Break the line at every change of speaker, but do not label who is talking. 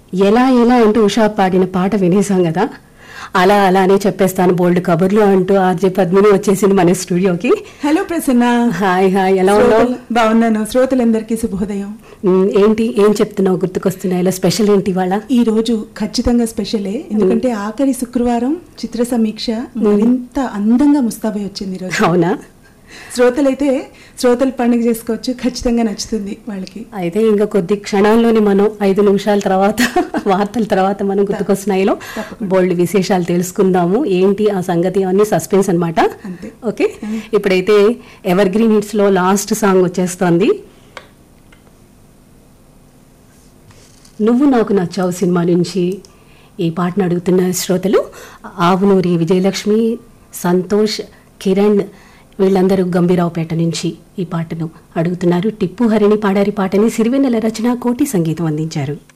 ఎలా ఎలా అంటూ ఉషా పాడిన పాట వినేసాం కదా అలా అలా అని చెప్పేస్తాను బోల్డ్ కబుర్లు అంటూ ఆర్జే పద్మిని వచ్చేసింది మన స్టూడియోకి
హలో ప్రసన్న
హాయ్ హాయ్ ఎలా ఉన్నావు
శ్రోతలు- బాగున్నాను శ్రోతలందరికీ శుభోదయం
ఉమ్, ఏంటి ఏం చెప్తున్నావు గుర్తుకొస్తున్నాయి ఇలా స్పెషల్ ఏంటి ఇవాళ
ఈ రోజు ఖచ్చితంగా స్పెషలే ఎందుకంటే ఆఖరి శుక్రవారం చిత్ర సమీక్ష మరింత అందంగా ముస్తాబై వచ్చింది ఈ రోజు
అవునా
శ్రోతలైతే శ్రోతలు పండుగ చేసుకోవచ్చు ఖచ్చితంగా నచ్చుతుంది వాళ్ళకి
అయితే ఇంకా కొద్ది క్షణాల్లోనే మనం ఐదు నిమిషాల తర్వాత వార్తల తర్వాత మనం గుర్తుకొస్తున్నాయిలో బోల్డ్ విశేషాలు తెలుసుకుందాము ఏంటి ఆ సంగతి అన్ని సస్పెన్స్ అన్నమాట
అంతే.
ఓకే ఇప్పుడైతే ఎవర్ గ్రీన్ హిట్స్ లో లాస్ట్ సాంగ్ వచ్చేస్తోంది నువ్వు నాకు నచ్చావు సినిమా నుంచి ఈ పాటను అడుగుతున్న శ్రోతలు ఆవునూరి విజయలక్ష్మి సంతోష్ కిరణ్ వీళ్ళందరూ గంభీరావుపేట నుంచి ఈ పాటను అడుగుతున్నారు టిప్పు హరిణి పాడారి పాటని సిరివెన్నెల రచన కోటి సంగీతం అందించారు